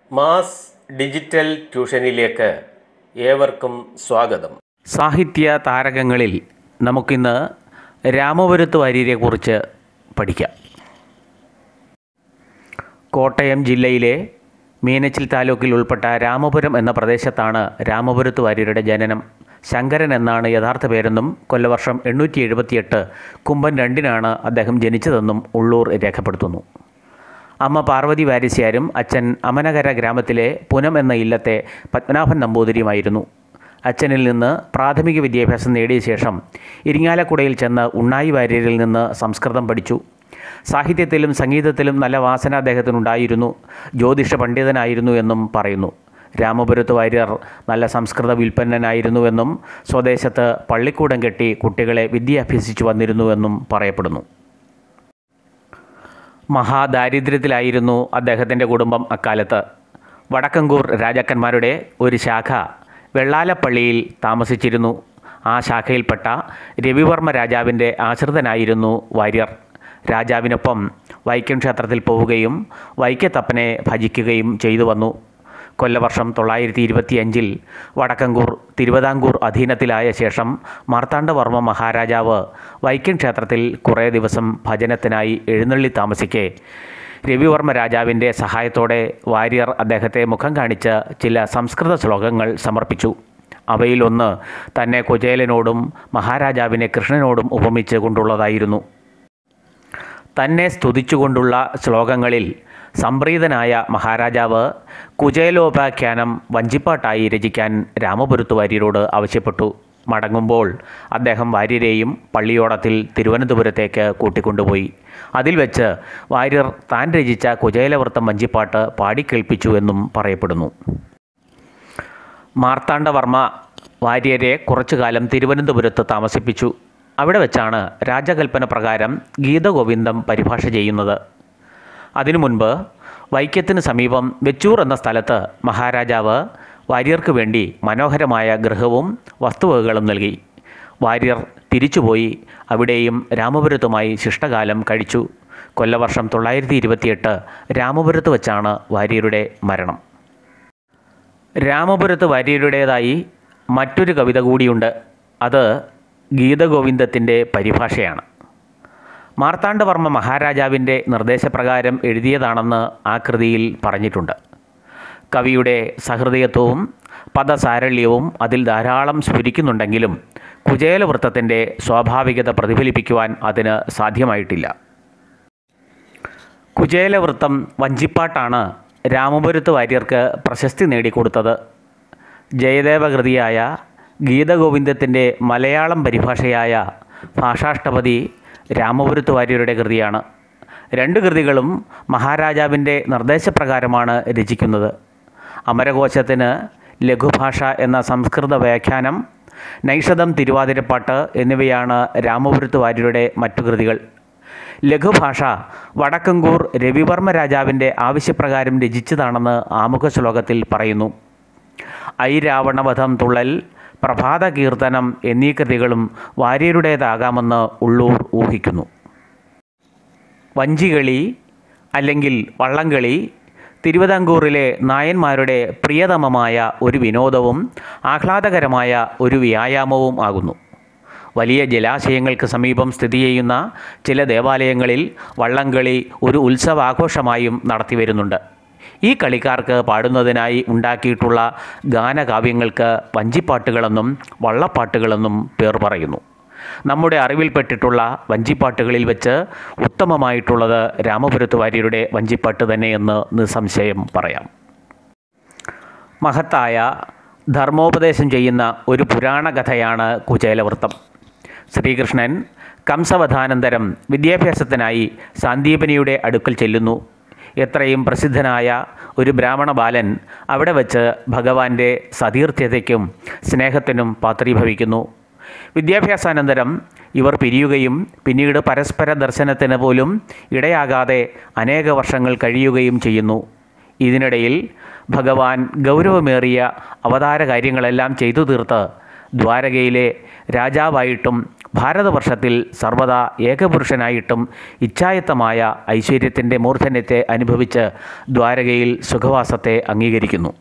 mass digital ട്യൂഷനിലേക്ക് ഏവർക്കും സ്വാഗതം സാഹിത്യ താരകങ്ങളിൽ നമുക്കിന്ന് രാമപുരത്ത് വാര്യരെക്കുറിച്ച് പഠിക്കാം കോട്ടയം ജില്ലയിലെ മീനച്ചിൽ താലൂക്കിൽ ഉൾപ്പെട്ട രാമപുരം എന്ന പ്രദേശത്താണ് രാമപുരത്ത് വാര്യരുടെ ജനനം ശങ്കരൻ എന്നാണ് യഥാർത്ഥ പേരെന്നും കൊല്ലവർഷം എണ്ണൂറ്റി എഴുപത്തിയെട്ട് കുംഭൻ രണ്ടിനാണ് അദ്ദേഹം ജനിച്ചതെന്നും ഉള്ളൂർ രേഖപ്പെടുത്തുന്നു അമ്മ പാർവതി വാരിസ്യാരും അച്ഛൻ അമനകര ഗ്രാമത്തിലെ പുനം എന്ന ഇല്ലത്തെ പത്മനാഭൻ നമ്പൂതിരിയുമായിരുന്നു അച്ഛനിൽ നിന്ന് പ്രാഥമിക വിദ്യാഭ്യാസം നേടിയ ശേഷം ഇരിങ്ങാലക്കുടയിൽ ചെന്ന് ഉണ്ണായി വാര്യരിൽ നിന്ന് സംസ്കൃതം പഠിച്ചു സാഹിത്യത്തിലും സംഗീതത്തിലും നല്ല വാസന അദ്ദേഹത്തിനുണ്ടായിരുന്നു ജ്യോതിഷ പണ്ഡിതനായിരുന്നു എന്നും പറയുന്നു രാമപുരത്ത് വാര്യർ നല്ല സംസ്കൃത വിൽപ്പന്നനായിരുന്നുവെന്നും സ്വദേശത്ത് പള്ളിക്കൂടം കെട്ടി കുട്ടികളെ വിദ്യ അഭ്യസിച്ചു വന്നിരുന്നുവെന്നും പറയപ്പെടുന്നു മഹാദാരിദ്ര്യത്തിലായിരുന്നു അദ്ദേഹത്തിൻ്റെ കുടുംബം അക്കാലത്ത് വടക്കങ്കൂർ രാജാക്കന്മാരുടെ ഒരു ശാഖ വെള്ളാലപ്പള്ളിയിൽ താമസിച്ചിരുന്നു ആ ശാഖയിൽപ്പെട്ട രവിവർമ്മ രാജാവിൻ്റെ ആശ്രിതനായിരുന്നു വാര്യർ രാജാവിനൊപ്പം വൈക്കം ക്ഷേത്രത്തിൽ പോവുകയും വൈക്കത്തപ്പനെ ഭജിക്കുകയും ചെയ്തു വന്നു കൊല്ലവർഷം തൊള്ളായിരത്തി ഇരുപത്തിയഞ്ചിൽ വടക്കങ്കൂർ തിരുവിതാംകൂർ അധീനത്തിലായ ശേഷം മാർത്താണ്ഡവർമ്മ മഹാരാജാവ് വൈക്കം ക്ഷേത്രത്തിൽ കുറേ ദിവസം ഭജനത്തിനായി എഴുന്നള്ളി താമസിക്കെ രവിവർമ്മ രാജാവിൻ്റെ സഹായത്തോടെ വാര്യർ അദ്ദേഹത്തെ മുഖം കാണിച്ച് ചില സംസ്കൃത ശ്ലോകങ്ങൾ സമർപ്പിച്ചു അവയിലൊന്ന് തന്നെ കുചേലനോടും മഹാരാജാവിനെ കൃഷ്ണനോടും ഉപമിച്ച് കൊണ്ടുള്ളതായിരുന്നു തന്നെ സ്തുതിച്ചുകൊണ്ടുള്ള ശ്ലോകങ്ങളിൽ സംപ്രീതനായ മഹാരാജാവ് കുചേലോപാഖ്യാനം വഞ്ചിപ്പാട്ടായി രചിക്കാൻ രാമപുരത്ത് വാര്യരോട് ആവശ്യപ്പെട്ടു മടങ്ങുമ്പോൾ അദ്ദേഹം വാര്യരെയും പള്ളിയോടത്തിൽ തിരുവനന്തപുരത്തേക്ക് കൂട്ടിക്കൊണ്ടുപോയി അതിൽ വെച്ച് വാര്യർ താൻ രചിച്ച കുചേലവൃത്തം വഞ്ചിപ്പാട്ട് പാടിക്കേൾപ്പിച്ചു എന്നും പറയപ്പെടുന്നു മാർത്താണ്ഡവർമ്മ വാര്യരെ കുറച്ചു കാലം തിരുവനന്തപുരത്ത് താമസിപ്പിച്ചു അവിടെ വെച്ചാണ് രാജകൽപ്പന പ്രകാരം ഗീതഗോവിന്ദം പരിഭാഷ ചെയ്യുന്നത് അതിനു മുൻപ് വൈക്കത്തിന് സമീപം വെച്ചൂർ എന്ന സ്ഥലത്ത് മഹാരാജാവ് വാര്യർക്ക് വേണ്ടി മനോഹരമായ ഗൃഹവും വസ്തുവകകളും നൽകി വാര്യർ തിരിച്ചുപോയി അവിടെയും രാമപുരത്തുമായി ശിഷ്ടകാലം കഴിച്ചു കൊല്ലവർഷം തൊള്ളായിരത്തി ഇരുപത്തിയെട്ട് രാമപുരത്ത് വച്ചാണ് വാര്യരുടെ മരണം രാമപുരത്ത് വാര്യരുടേതായി മറ്റൊരു കവിത കൂടിയുണ്ട് അത് ഗീതഗോവിന്ദത്തിൻ്റെ പരിഭാഷയാണ് മാർത്താണ്ഡവർമ്മ മഹാരാജാവിൻ്റെ നിർദ്ദേശപ്രകാരം എഴുതിയതാണെന്ന് ആ കൃതിയിൽ പറഞ്ഞിട്ടുണ്ട് കവിയുടെ സഹൃദയത്വവും പദസാരള്യവും അതിൽ ധാരാളം സ്ഫുരിക്കുന്നുണ്ടെങ്കിലും കുചേലവൃത്തത്തിൻ്റെ സ്വാഭാവികത പ്രതിഫലിപ്പിക്കുവാൻ അതിന് സാധ്യമായിട്ടില്ല കുചേലവൃത്തം വഞ്ചിപ്പാട്ടാണ് രാമപുരത്ത് വാര്യർക്ക് പ്രശസ്തി നേടിക്കൊടുത്തത് ജയദേവകൃതിയായ ഗീതഗോവിന്ദത്തിൻ്റെ മലയാളം പരിഭാഷയായ ഭാഷാഷ്ടപതി രാമപുരത്ത് വാര്യരുടെ കൃതിയാണ് രണ്ട് കൃതികളും മഹാരാജാവിൻ്റെ നിർദ്ദേശപ്രകാരമാണ് രചിക്കുന്നത് അമരകോശത്തിന് ലഘുഭാഷ എന്ന സംസ്കൃത വ്യാഖ്യാനം നൈഷധം തിരുവാതിരപ്പാട്ട് എന്നിവയാണ് രാമപുരത്ത് വാര്യരുടെ മറ്റു കൃതികൾ ലഘുഭാഷ വടക്കങ്കൂർ രവിവർമ്മ രാജാവിൻ്റെ ആവശ്യപ്രകാരം രചിച്ചതാണെന്ന് ആമുഖ ശ്ലോകത്തിൽ പറയുന്നു ഐ രാവണവധം തുള്ളൽ പ്രഭാത കീർത്തനം എന്നീ കൃതികളും വാര്യരുടേതാകാമെന്ന് ഉള്ളൂർ ഊഹിക്കുന്നു വഞ്ചികളി അല്ലെങ്കിൽ വള്ളംകളി തിരുവിതാംകൂറിലെ നായന്മാരുടെ പ്രിയതമമായ ഒരു വിനോദവും ആഹ്ലാദകരമായ ഒരു വ്യായാമവും ആകുന്നു വലിയ ജലാശയങ്ങൾക്ക് സമീപം സ്ഥിതി ചെയ്യുന്ന ചില ദേവാലയങ്ങളിൽ വള്ളംകളി ഒരു ഉത്സവാഘോഷമായും നടത്തിവരുന്നുണ്ട് ഈ കളിക്കാർക്ക് പാടുന്നതിനായി ഉണ്ടാക്കിയിട്ടുള്ള ഗാനകാവ്യങ്ങൾക്ക് വഞ്ചിപ്പാട്ടുകളെന്നും വള്ളപ്പാട്ടുകളെന്നും പേർ പറയുന്നു നമ്മുടെ അറിവിൽപ്പെട്ടിട്ടുള്ള വഞ്ചിപ്പാട്ടുകളിൽ വെച്ച് ഉത്തമമായിട്ടുള്ളത് രാമപുരത്ത് വാര്യരുടെ വഞ്ചിപ്പാട്ട് തന്നെയെന്ന് നിസ്സംശയം പറയാം മഹത്തായ ധർമ്മോപദേശം ചെയ്യുന്ന ഒരു പുരാണ കഥയാണ് കുചേലവൃത്തം ശ്രീകൃഷ്ണൻ കംസവധാനന്തരം വിദ്യാഭ്യാസത്തിനായി സാന്ദീപനിയുടെ അടുക്കൽ ചെല്ലുന്നു എത്രയും പ്രസിദ്ധനായ ഒരു ബ്രാഹ്മണ ബാലൻ അവിടെ വച്ച് ഭഗവാന്റെ സതീർത്ഥ്യതയ്ക്കും സ്നേഹത്തിനും പാത്രീഭവിക്കുന്നു വിദ്യാഭ്യാസാനന്തരം ഇവർ പിരിയുകയും പിന്നീട് പരസ്പര ദർശനത്തിന് പോലും ഇടയാകാതെ അനേക വർഷങ്ങൾ കഴിയുകയും ചെയ്യുന്നു ഇതിനിടയിൽ ഭഗവാൻ ഗൗരവമേറിയ അവതാര കാര്യങ്ങളെല്ലാം ചെയ്തു തീർത്ത് ദ്വാരകയിലെ രാജാവായിട്ടും ഭാരതവർഷത്തിൽ സർവദാ ഏകപുരുഷനായിട്ടും ഇച്ഛായത്തമായ ഐശ്വര്യത്തിൻ്റെ മൂർധന്യത്തെ അനുഭവിച്ച് ദ്വാരകയിൽ സുഖവാസത്തെ അംഗീകരിക്കുന്നു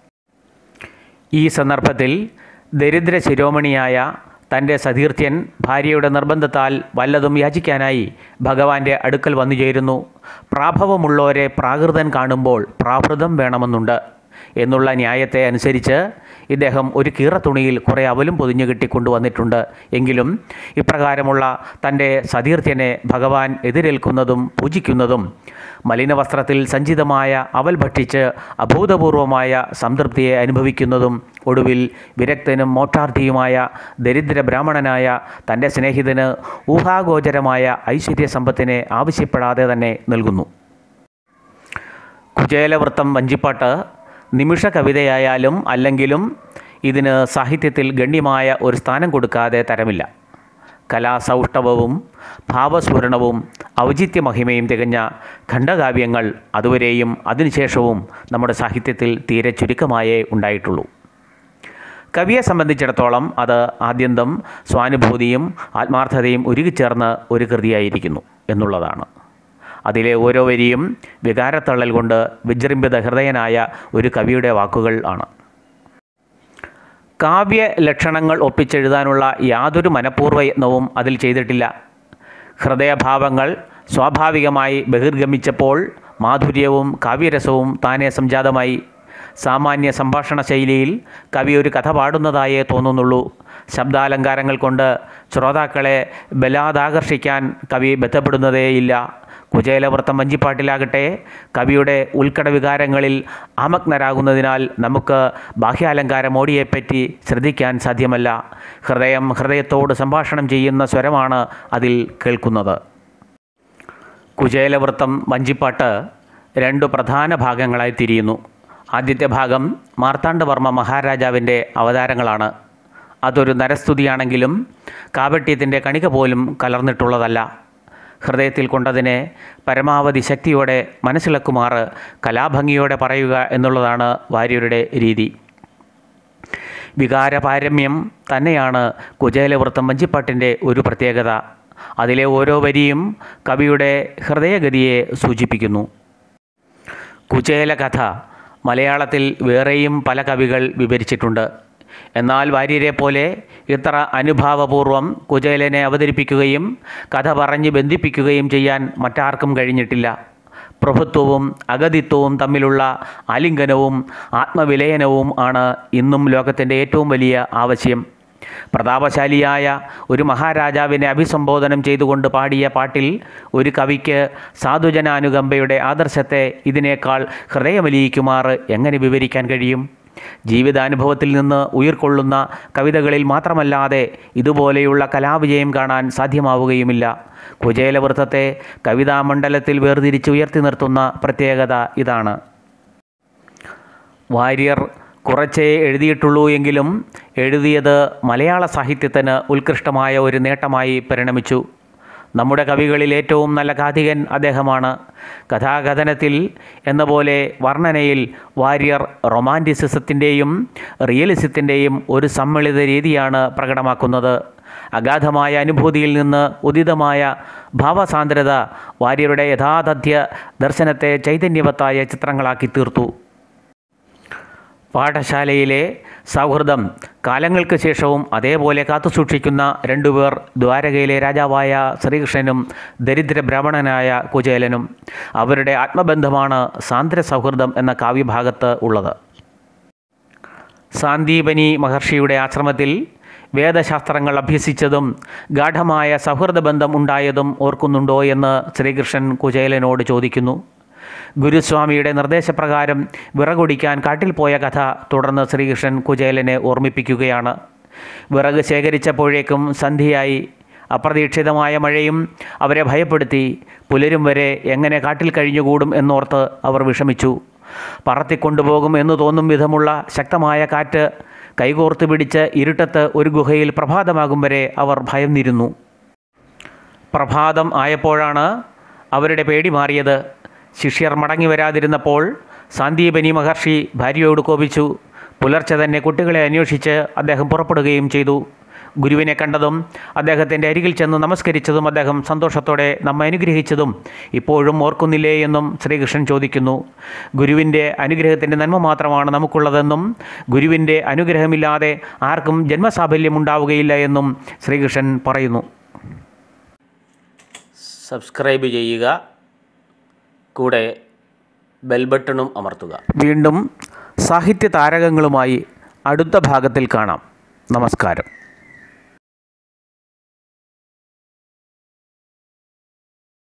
ഈ സന്ദർഭത്തിൽ ദരിദ്ര ശിരോമണിയായ തൻ്റെ സതീർത്ഥ്യൻ ഭാര്യയുടെ നിർബന്ധത്താൽ വല്ലതും യാചിക്കാനായി ഭഗവാന്റെ അടുക്കൽ വന്നു ചേരുന്നു പ്രാഭവമുള്ളവരെ പ്രാകൃതൻ കാണുമ്പോൾ പ്രാകൃതം വേണമെന്നുണ്ട് എന്നുള്ള ന്യായത്തെ അനുസരിച്ച് ഇദ്ദേഹം ഒരു കീറത്തുണിയിൽ കുറേ അവലും പൊതിഞ്ഞു കെട്ടിക്കൊണ്ടുവന്നിട്ടുണ്ട് എങ്കിലും ഇപ്രകാരമുള്ള തൻ്റെ സതീർത്ഥ്യനെ ഭഗവാൻ എതിരേൽക്കുന്നതും പൂജിക്കുന്നതും മലിനവസ്ത്രത്തിൽ സഞ്ചിതമായ അവൽ ഭക്ഷിച്ച് അഭൂതപൂർവമായ സംതൃപ്തിയെ അനുഭവിക്കുന്നതും ഒടുവിൽ വിരക്തനും മോക്ഷാർത്ഥിയുമായ ദരിദ്ര ബ്രാഹ്മണനായ തൻ്റെ സ്നേഹിതന് ഊഹാഗോചരമായ ഐശ്വര്യസമ്പത്തിനെ ആവശ്യപ്പെടാതെ തന്നെ നൽകുന്നു കുചേലവൃത്തം വഞ്ചിപ്പാട്ട് നിമിഷ കവിതയായാലും അല്ലെങ്കിലും ഇതിന് സാഹിത്യത്തിൽ ഗണ്യമായ ഒരു സ്ഥാനം കൊടുക്കാതെ തരമില്ല കലാസൗഷ്ഠവവും ഭാവസ്ഫുരണവും ഔചിത്യമഹിമയും തികഞ്ഞ ഖണ്ഡകാവ്യങ്ങൾ അതുവരെയും അതിനുശേഷവും നമ്മുടെ സാഹിത്യത്തിൽ തീരെ ചുരുക്കമായേ ഉണ്ടായിട്ടുള്ളൂ കവിയെ സംബന്ധിച്ചിടത്തോളം അത് ആദ്യന്തം സ്വാനുഭൂതിയും ആത്മാർത്ഥതയും ഉരുകിച്ചേർന്ന ഒരു കൃതിയായിരിക്കുന്നു എന്നുള്ളതാണ് അതിലെ ഓരോ വരിയും വികാരത്തള്ളൽ കൊണ്ട് വിജൃംഭിത ഹൃദയനായ ഒരു കവിയുടെ വാക്കുകൾ ആണ് കാവ്യ ലക്ഷണങ്ങൾ ഒപ്പിച്ചെഴുതാനുള്ള യാതൊരു മനഃപൂർവ്വ യത്നവും അതിൽ ചെയ്തിട്ടില്ല ഹൃദയഭാവങ്ങൾ സ്വാഭാവികമായി ബഹിർഗമിച്ചപ്പോൾ മാധുര്യവും കാവ്യരസവും താനെ സംജാതമായി സാമാന്യ സംഭാഷണ ശൈലിയിൽ കവി ഒരു കഥ പാടുന്നതായേ തോന്നുന്നുള്ളൂ ശബ്ദാലങ്കാരങ്ങൾ കൊണ്ട് ശ്രോതാക്കളെ ബലാദാകർഷിക്കാൻ കവി ബന്ധപ്പെടുന്നതേയില്ല കുചേലവൃത്തം വഞ്ചിപ്പാട്ടിലാകട്ടെ കവിയുടെ ഉൾക്കട വികാരങ്ങളിൽ ആമഗ്നരാകുന്നതിനാൽ നമുക്ക് ബാഹ്യാലങ്കാര മോടിയെപ്പറ്റി ശ്രദ്ധിക്കാൻ സാധ്യമല്ല ഹൃദയം ഹൃദയത്തോട് സംഭാഷണം ചെയ്യുന്ന സ്വരമാണ് അതിൽ കേൾക്കുന്നത് കുചേലവൃത്തം വഞ്ചിപ്പാട്ട് രണ്ടു പ്രധാന ഭാഗങ്ങളായി തിരിയുന്നു ആദ്യത്തെ ഭാഗം മാർത്താണ്ഡവർമ്മ മഹാരാജാവിൻ്റെ അവതാരങ്ങളാണ് അതൊരു നരസ്തുതിയാണെങ്കിലും കാപട്യത്തിൻ്റെ കണിക പോലും കലർന്നിട്ടുള്ളതല്ല ഹൃദയത്തിൽ കൊണ്ടതിനെ പരമാവധി ശക്തിയോടെ മനസ്സിലാക്കുമാറ് കലാഭംഗിയോടെ പറയുക എന്നുള്ളതാണ് വാര്യരുടെ രീതി വികാരപാരമ്യം തന്നെയാണ് കുചേലവൃത്തം വഞ്ചിപ്പാട്ടിൻ്റെ ഒരു പ്രത്യേകത അതിലെ ഓരോ വരിയും കവിയുടെ ഹൃദയഗതിയെ സൂചിപ്പിക്കുന്നു കുചേല കഥ മലയാളത്തിൽ വേറെയും പല കവികൾ വിവരിച്ചിട്ടുണ്ട് എന്നാൽ വാര്യരെ പോലെ ഇത്ര അനുഭാവപൂർവം കുചേലനെ അവതരിപ്പിക്കുകയും കഥ പറഞ്ഞ് ബന്ധിപ്പിക്കുകയും ചെയ്യാൻ മറ്റാർക്കും കഴിഞ്ഞിട്ടില്ല പ്രഭുത്വവും അഗതിത്വവും തമ്മിലുള്ള ആലിംഗനവും ആത്മവിലയനവും ആണ് ഇന്നും ലോകത്തിൻ്റെ ഏറ്റവും വലിയ ആവശ്യം പ്രതാപശാലിയായ ഒരു മഹാരാജാവിനെ അഭിസംബോധനം ചെയ്തുകൊണ്ട് പാടിയ പാട്ടിൽ ഒരു കവിക്ക് സാധുജനാനുകമ്പയുടെ ആദർശത്തെ ഇതിനേക്കാൾ ഹൃദയമലിയിക്കുമാറ് എങ്ങനെ വിവരിക്കാൻ കഴിയും ജീവിതാനുഭവത്തിൽ നിന്ന് ഉയർക്കൊള്ളുന്ന കവിതകളിൽ മാത്രമല്ലാതെ ഇതുപോലെയുള്ള കലാവിജയം കാണാൻ സാധ്യമാവുകയുമില്ല കുചേലവൃത്തത്തെ കവിതാമണ്ഡലത്തിൽ വേർതിരിച്ച് ഉയർത്തി നിർത്തുന്ന പ്രത്യേകത ഇതാണ് വാര്യർ കുറച്ചേ എഴുതിയിട്ടുള്ളൂ എങ്കിലും എഴുതിയത് മലയാള സാഹിത്യത്തിന് ഉത്കൃഷ്ടമായ ഒരു നേട്ടമായി പരിണമിച്ചു നമ്മുടെ കവികളിൽ ഏറ്റവും നല്ല കാഥികൻ അദ്ദേഹമാണ് കഥാകഥനത്തിൽ എന്ന പോലെ വർണ്ണനയിൽ വാര്യർ റൊമാൻറ്റിസിസത്തിൻ്റെയും റിയലിസത്തിൻ്റെയും ഒരു സമ്മിളിത രീതിയാണ് പ്രകടമാക്കുന്നത് അഗാധമായ അനുഭൂതിയിൽ നിന്ന് ഉദിതമായ ഭാവസാന്ദ്രത വാര്യരുടെ യഥാതഥ്യ ദർശനത്തെ ചൈതന്യവത്തായ ചിത്രങ്ങളാക്കി തീർത്തു പാഠശാലയിലെ സൗഹൃദം കാലങ്ങൾക്ക് ശേഷവും അതേപോലെ കാത്തുസൂക്ഷിക്കുന്ന രണ്ടുപേർ ദ്വാരകയിലെ രാജാവായ ശ്രീകൃഷ്ണനും ദരിദ്ര ബ്രാഹ്മണനായ കുചേലനും അവരുടെ ആത്മബന്ധമാണ് സാന്ദ്ര സൗഹൃദം എന്ന കാവ്യഭാഗത്ത് ഉള്ളത് സാന്ദീപനി മഹർഷിയുടെ ആശ്രമത്തിൽ വേദശാസ്ത്രങ്ങൾ അഭ്യസിച്ചതും ഗാഠമായ സൗഹൃദ ബന്ധം ഉണ്ടായതും ഓർക്കുന്നുണ്ടോ എന്ന് ശ്രീകൃഷ്ണൻ കുചേലനോട് ചോദിക്കുന്നു ഗുരുസ്വാമിയുടെ നിർദ്ദേശപ്രകാരം വിറകൊടിക്കാൻ കാട്ടിൽ പോയ കഥ തുടർന്ന് ശ്രീകൃഷ്ണൻ കുചേലനെ ഓർമ്മിപ്പിക്കുകയാണ് വിറക് ശേഖരിച്ചപ്പോഴേക്കും സന്ധ്യയായി അപ്രതീക്ഷിതമായ മഴയും അവരെ ഭയപ്പെടുത്തി പുലരും വരെ എങ്ങനെ കാട്ടിൽ കഴിഞ്ഞുകൂടും എന്നോർത്ത് അവർ വിഷമിച്ചു പറത്തിക്കൊണ്ടുപോകും എന്ന് തോന്നും വിധമുള്ള ശക്തമായ കാറ്റ് കൈകോർത്ത് പിടിച്ച് ഇരുട്ടത്ത് ഒരു ഗുഹയിൽ പ്രഭാതമാകും വരെ അവർ ഭയന്നിരുന്നു പ്രഭാതം ആയപ്പോഴാണ് അവരുടെ പേടി മാറിയത് ശിഷ്യർ മടങ്ങി വരാതിരുന്നപ്പോൾ സാന്ദീപനി മഹർഷി ഭാര്യയോട് കോപിച്ചു പുലർച്ചെ തന്നെ കുട്ടികളെ അന്വേഷിച്ച് അദ്ദേഹം പുറപ്പെടുകയും ചെയ്തു ഗുരുവിനെ കണ്ടതും അദ്ദേഹത്തിൻ്റെ അരികിൽ ചെന്ന് നമസ്കരിച്ചതും അദ്ദേഹം സന്തോഷത്തോടെ നമ്മെ അനുഗ്രഹിച്ചതും ഇപ്പോഴും ഓർക്കുന്നില്ലേ എന്നും ശ്രീകൃഷ്ണൻ ചോദിക്കുന്നു ഗുരുവിൻ്റെ അനുഗ്രഹത്തിൻ്റെ നന്മ മാത്രമാണ് നമുക്കുള്ളതെന്നും ഗുരുവിൻ്റെ അനുഗ്രഹമില്ലാതെ ആർക്കും ജന്മസാഫല്യം ഉണ്ടാവുകയില്ല എന്നും ശ്രീകൃഷ്ണൻ പറയുന്നു സബ്സ്ക്രൈബ് ചെയ്യുക കൂടെ ബെൽ ബട്ടണും അമർത്തുക വീണ്ടും സാഹിത്യ താരകങ്ങളുമായി അടുത്ത ഭാഗത്തിൽ കാണാം നമസ്കാരം